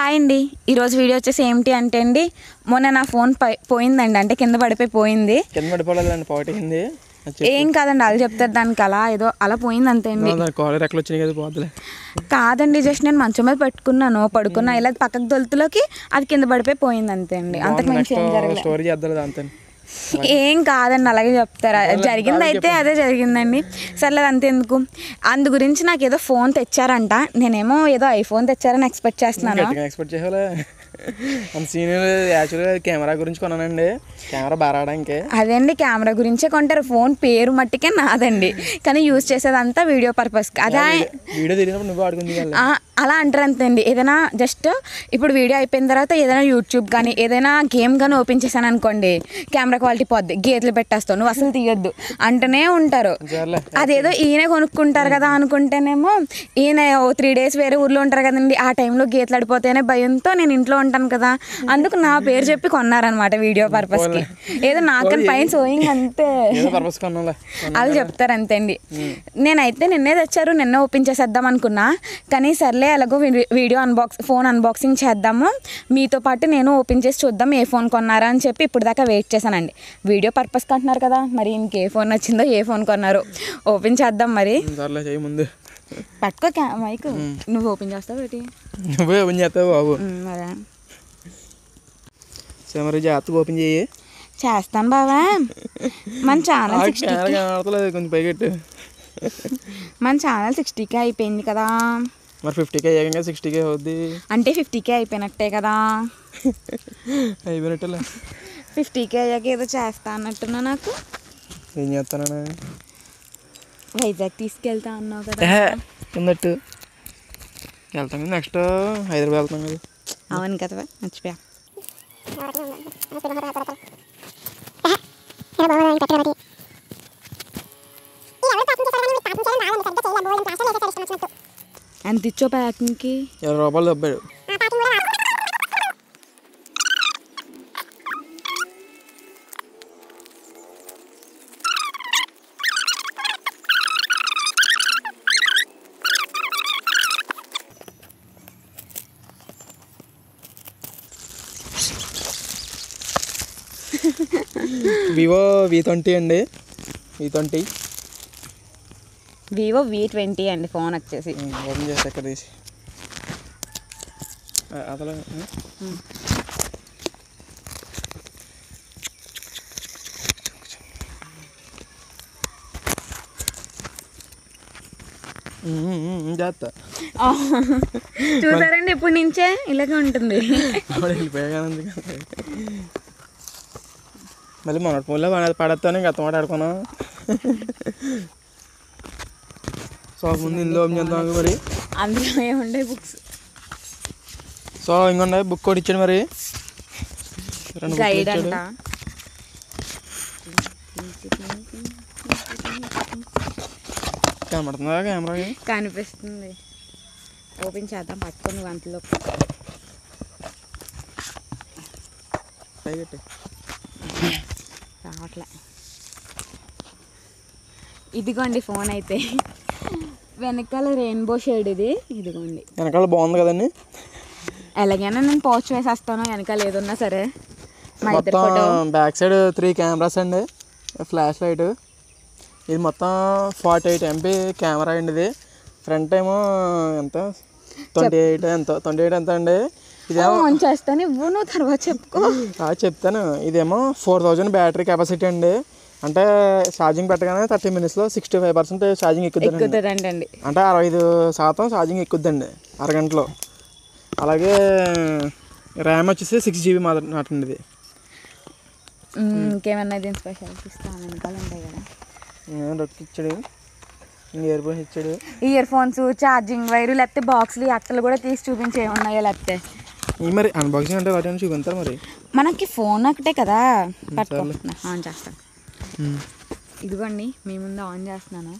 Hi అండి ఈరోజు video వచ్చేసి ఏమిటి అంటే అండి మొన్న నా ఫోన్ పై- పోయిందండి అంటే కింద పడిపోయి పోయింది కింద పడిపోలేదండి పాటింది ఏం కాదండి వాళ్ళు చెప్తారు దానికి అలా ఏదో అలా పోయింది అంతే అండి కాలర్ ఎక్కడ వచ్చినాయి కదా పోతులే కాదండి జస్ట్ నేను మంచం మీద పెట్టుకున్నాను పడుకున్నా ఇలా పక్కకు దొలుతులోకి అది కింద పడిపోయి పోయింది అంతే అండి అంతకు మించి ఏం జరగలేదు స్టోరీ చేద్దాం దాంతో ఏం కాదండి అలాగే చెప్తారా జరిగింది అయితే అదే జరిగిందండి సర్లేదు అంతే ఎందుకు అందు గురించి నాకు ఏదో ఫోన్ తెచ్చారంట నేనేమో ఏదో ఐఫోన్ తెచ్చారని ఎక్స్పెక్ట్ చేస్తున్నాను గట్టిగా ఎక్స్పెక్ట్ చేసేవాళ్ళే అంత సీనియర్ యాక్చువల్గా కెమెరా గురించి కొన్నానండి కెమెరా బాగా రావడానికి అదండి కెమెరా గురించే కొంటారు ఫోన్ పేరు మట్టికే నాదండి కానీ యూజ్ చేసేదంతా వీడియో పర్పస్ అదే వీడియో తిరిగినప్పుడు నువ్వు ఆడుకుంది కదా ఆ, అలా అంటారు అంతండి ఏదైనా జస్ట్ ఇప్పుడు వీడియో అయిపోయిన తర్వాత ఏదైనా యూట్యూబ్ కానీ ఏదైనా గేమ్ కానీ ఓపెన్ చేశాను అనుకోండి కెమెరా క్వాలిటీ పోద్ది గీతలు పెట్టేస్తావు నువ్వు అసలు తీయొద్దు అంటూనే ఉంటారు సర్లే అదేదో ఈయన కొనుక్కుంటారు కదా అనుకుంటేనేమో ఈయన ఓ త్రీ డేస్ వేరే ఊర్లో ఉంటారు కదండి ఆ టైంలో గీతలు అడిపోతేనే భయంతో నేను ఇంట్లో ఉంటాను కదా అందుకు నా పేరు చెప్పి కొన్నారనమాట వీడియో పర్పస్కి ఏదో నాకని పైన సోయింగ్ అంతే ఏదో పర్పస్ కొన్నాలే వాళ్ళు చెప్తారు అంతే అండి నేనైతే నిన్నే తెచ్చారు నిన్నే ఓపెన్ చేసేద్దాం అనుకున్నా కానీ సర్లే అలాగో వీ- వీడియో అన్బాక్స్ ఫోన్ అన్బాక్సింగ్ చేద్దాము మీతో పాటు నేను ఓపెన్ చేసి చూద్దాం ఏ ఫోన్ కొన్నారా అని చెప్పి ఇప్పుడు దాకా వెయిట్ చేశానండి వీడియో పర్పస్ అంటున్నారు కదా మరి ఇంకే ఫోన్ నచ్చిందో ఏ ఫోన్ కొన్నారు ఓపెన్ చేద్దాం మరి సర్లే చేయి ముందు పట్టుకో క్యా మైక్ నువ్వు ఓపెన్ చేస్తావు ఏంటి నువ్వే ఓపెన్ చేస్తావు బాబు ఉమ్, అదే కెమెరా జాగ్రత్తగా ఓపెన్ చేయి చేస్తాను బావా మన ఛానల్ సిక్స్టీ కెమెరా కనబడతలేదు కొంచెం పైకెట్టు మన ఛానల్ సిక్స్టీకే అయిపోయింది కదా మరి ఫిఫ్టీకే అయ్యాక సిక్స్టీకే అవుద్ది అంటే ఫిఫ్టీకే అయిపోయినట్టే కదా అయిపోయినట్టులే ఫిఫ్టీకే అయ్యాక ఏదో చేస్తా అన్నట్టున్నా నాకు ఏం చేస్తానా వైజాగ్ తీసుకెళ్తా అన్నావు కదా ఉన్నట్టు వెళ్తాం కదా నెక్స్ట్ హైదరాబాద్ వెళ్తాం కదా అవును కదా మర్చిపోయా ఎంత ఇచ్చో ప్యాకింగ్కి ఇరవై రూపాయలు దబ్బాడు వివో వి ట్వంటీ అండి V twenty Vivo V twenty అండి ఫోన్ వచ్చేసి ఓపెన్ చేస్తే ఎక్కడ తీసి ఆ, అసలు ఆ? ఉమ్, ఉమ్, ఉమ్, చేస్తా చూసారండి ఇప్పుడు నుంచే ఇలాగే ఉంటుంది ఆవిడ వెళ్ళిపోయాగా అందుకు. మళ్ళీ మొన్నటి ఫోన్లో పడేస్తాను ఇంకా అత్తమాట ఆడుకున్నాం సో ముందు ఇందులో ఓపెన్ చేద్దాం మరి అందులో ఏముండే బుక్స్ సో ఇంకొండ బుక్ కూడా ఇచ్చాడు మరి రెండు బుక్లు గైడ్ ఇచ్చాడు. అంట కనబడుతుందా కెమెరా కనిపిస్తుంది ఓపెన్ చేద్దాం పట్టుకొని గంటలో పైగట్టి రావట్లే ఇదిగోండి ఫోన్ అయితే వెనకాల రెయిన్బో షేడ్ ఇది ఇదిగోండి వెనకాల బాగుంది కదండి ఎలాగైనా నేను పోస్ట్ వేసేస్తాను వెనకాల ఏదున్నా సరే మా ఇద్దరు మొత్తం photo back side three cameras అండి ఫ్లాష్ లైట్ ఇది మొత్తం ఫార్టీ ఎయిట్ ఎంపీ కెమెరా అండి ఇది ఫ్రంట్ ఏమో ఎంత ట్వంటీ ఎయిట్ ఎంత ట్వంటీ ఎయిట్ ఎంత అండి ఇదేమో ఆన్ చేస్తాను ఇవ్వు నువ్వు తర్వాత చెప్పుకో ఆ, చెప్తాను ఇదేమో ఫోర్ థౌజండ్ బ్యాటరీ కెపాసిటీ అండి అంటే ఛార్జింగ్ పెట్టగానే థర్టీ మినిట్స్లో సిక్స్టీ ఫైవ్ పర్సెంట్ ఛార్జింగ్ ఎక్కుద్దండి ఎక్కుతుందంటండి అంటే అరవై ఐదు శాతం ఛార్జింగ్ ఎక్కుద్దండి అరగంటలో అలాగే ర్యామ్ వచ్చేసి సిక్స్ జీబీ మాత్రం నాటండి ఇది ఇంకేమన్నా దీని స్పెషాలిటీ ఇస్తాను వెనకాల ఉంటాయి కదా రొక్కి ఇచ్చాడు ఇయర్ ఫోన్స్ ఇచ్చాడు ఇయర్ ఫోన్స్ ఛార్జింగ్ వైరు లేకపోతే బాక్స్లు ఈ అట్టలు కూడా తీసి చూపించి ఏమున్నాయో లేకపోతే ఈ మరి అన్బాక్సింగ్ అంటే వాటి చూపించారు మరి మనకి ఫోన్ ఒకటే కదా పట్టుకో సర్లే. నా ఆన్ చేస్తాను ఇదిగోండి మీ ముందు ఆన్ చేస్తున్నాను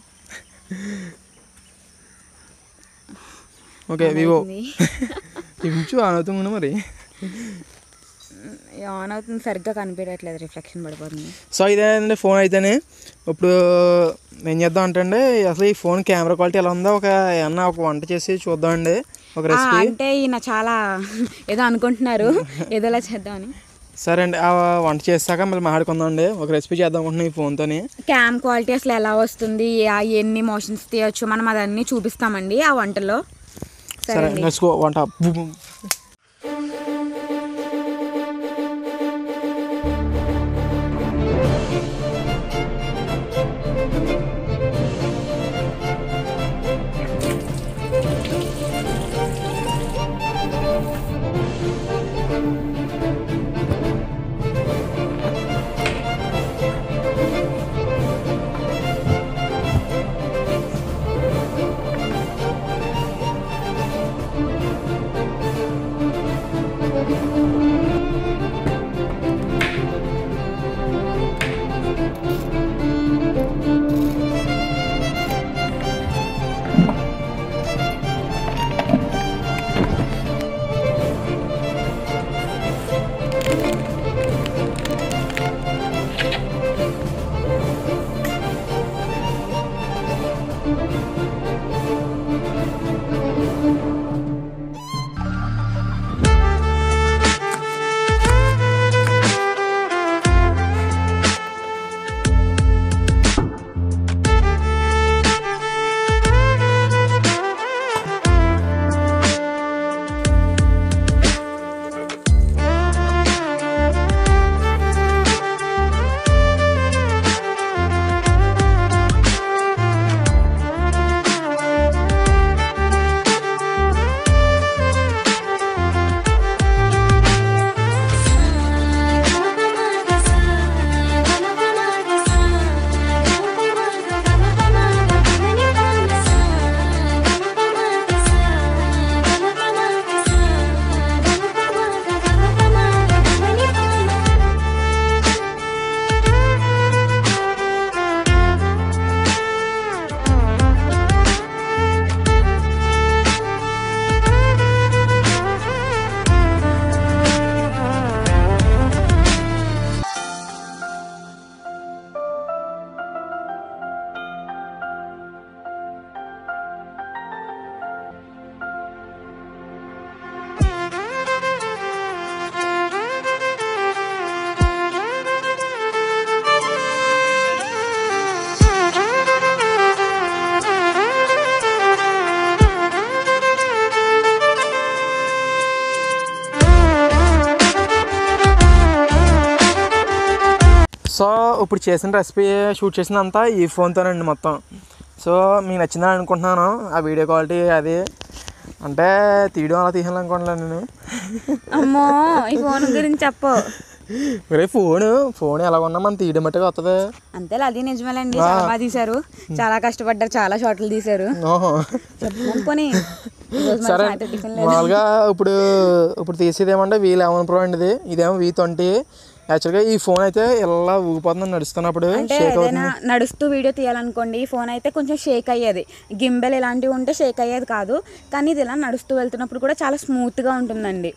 ఓకే వివో ఇది. ఇంచు ఆన్ అవుతుంది మరి ఆన్ అవుతుంది సరిగ్గా కనిపించట్లేదు రిఫ్లెక్షన్ పడిపోతుంది సో ఇదే అండి ఫోన్ అయితేనే ఇప్పుడు ఏం చేద్దాం అంటే అండి అసలు ఈ ఫోన్ కెమెరా క్వాలిటీ ఎలా ఉందో ఒక ఏమన్నా ఒక వంట చేసి చూద్దామండి ఒక ఆ, రెసిపీ అంటే ఈయన చాలా ఏదో అనుకుంటున్నారు ఏదోలా చేద్దామని సరే అండి ఆ వంట చేసాక మళ్ళీ మాట్లాడుకుందాం అండి ఒక రెసిపీ చేద్దాం అనుకుంటున్నాం ఈ ఫోన్తోని క్యామ్ క్వాలిటీ అసలు ఎలా వస్తుంది ఆ ఎన్ని మోషన్స్ తీయొచ్చు మనం అదన్నీ చూపిస్తామండి ఆ వంటలో సరే సరే అండి నెక్స్ట్ వంట బు- బు- సో ఇప్పుడు చేసిన రెసిపీ షూట్ చేసిందంతా ఈ ఫోన్తోనండి మొత్తం సో మీకు నచ్చిందని అనుకుంటున్నాను ఆ వీడియో క్వాలిటీ అది అంటే తీయడం అలా తీయాలనుకుంటున్నాను నేను అమ్మో ఈ ఫోన్ గురించి చెప్పు మరి ఫోన్ ఫోన్ ఎలా ఉన్నా మనం తీయడం మట్టుగా వస్తుంది అంతేలే అది నిజమేలండి చాలా బాగా తీశారు చాలా కష్టపడ్డారు చాలా షార్ట్లు తీశారు ఓహో చెప్తున్నాను పోనీ ఈరోజు మరి సరే సాయంత్రం టిఫిన్ లేదు మామూలుగా ఇప్పుడు ఇప్పుడు తీసేది ఏమంటే వీ లెవెన్ ప్రో అండి ఇది ఇదేమో వీ ట్వంటీ యాక్చువల్గా ఈ ఫోన్ అయితే ఇలా ఊగిపోతుంది నడుస్తున్నప్పుడు అంటే షేక్ ఏదైనా నడుస్తూ వీడియో తీయాలనుకోండి ఈ ఫోన్ అయితే కొంచెం షేక్ అయ్యేది గింబెల్ ఇలాంటివి ఉంటే షేక్ అయ్యేది కాదు కానీ ఇది ఇలా నడుస్తూ వెళ్తున్నప్పుడు కూడా చాలా స్మూత్గా ఉంటుందండి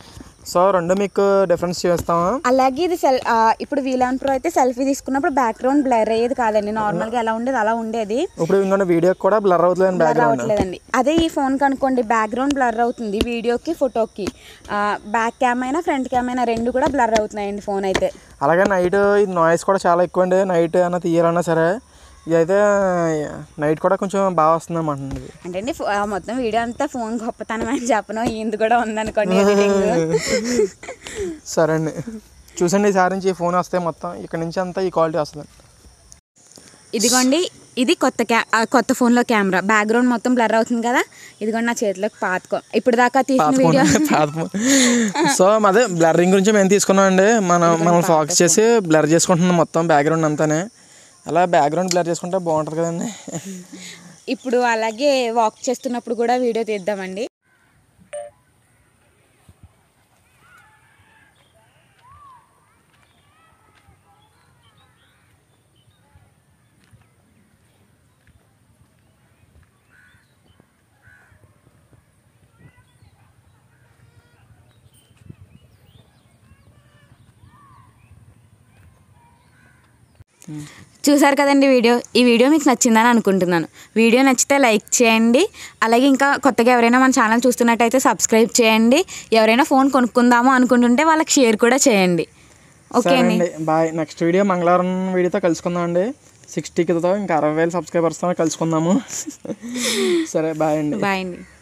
సో రెండు మీకు డిఫరెన్స్ చేస్తాము అలాగే ఇది సెల్ ఆ, ఇప్పుడు వీలాన్ ప్రో అయితే సెల్ఫీ తీసుకున్నప్పుడు బ్యాక్గ్రౌండ్ బ్లర్ అయ్యేది కాదండి నార్మల్గా ఎలా ఉండేది అలా ఉండేది ఇప్పుడు ఇంకొన్న వీడియో కూడా బ్లర్ అవుతుంది బ్లర్ బ్యాక్గ్రౌండ్ అవ్వట్లేదండి అదే ఈ ఫోన్ కనుకోండి బ్యాక్గ్రౌండ్ బ్లర్ అవుతుంది వీడియోకి ఫోటోకి బ్యాక్ క్యామ్ అయినా ఫ్రంట్ క్యామ్ అయినా రెండు కూడా బ్లర్ అవుతున్నాయండి ఫోన్ అయితే అలాగే నైట్ ఇది నాయిస్ కూడా చాలా ఎక్కువ అండి నైట్ అన్న తీయాలన్నా సరే ఇదైతే నైట్ కూడా కొంచెం బాగా వస్తుంది అన్నమాట ఇది అంటే అండి ఫో- ఆ మొత్తం వీడియో అంతా ఫోన్ గొప్పతనం అని చెప్పను ఇది కూడా ఉందనుకోండి ఎడిటింగ్ సరే అండి చూసండి ఈసారి నుంచి ఈ ఫోన్ వస్తే మొత్తం ఇక్కడ నుంచి అంతా ఈ క్వాలిటీ వస్తుంది ఇదిగోండి ఇది కొత్త క్యా ఆ, కొత్త ఫోన్లో కెమెరా బ్యాక్గ్రౌండ్ మొత్తం బ్లర్ అవుతుంది కదా ఇదిగోండి నా చేతిలోకి పాతుకో ఇప్పుడు దాకా తీసిన పాత ఫోన్ వీడియో పాత ఫోన్ సో అదే బ్లర్రింగ్ గురించి మేము తీసుకున్నాం అండి మనం మనం ఫోకస్ చేసి బ్లర్ చేసుకుంటున్నాం మొత్తం బ్యాక్గ్రౌండ్ అంతానే అలా బ్యాక్గ్రౌండ్ బ్లర్ చేసుకుంటే బాగుంటుంది కదండి ఇప్పుడు అలాగే వాక్ చేస్తున్నప్పుడు కూడా వీడియో తీద్దామండి చూసారు కదండి వీడియో ఈ వీడియో మీకు నచ్చిందని అనుకుంటున్నాను వీడియో నచ్చితే లైక్ చేయండి అలాగే ఇంకా కొత్తగా ఎవరైనా మన ఛానల్ చూస్తున్నట్టయితే సబ్స్క్రైబ్ చేయండి ఎవరైనా ఫోన్ కొనుక్కుందాము అనుకుంటుంటే వాళ్ళకి షేర్ కూడా చేయండి ఓకే సరే అండి అండి బాయ్ నెక్స్ట్ వీడియో మంగళవారం వీడియోతో కలుసుకుందాం అండి సిక్స్టీకితో ఇంకా అరవై వేలు సబ్స్క్రైబర్స్తో కలుసుకుందాము సరే బాయ్ అండి బాయ్ అండి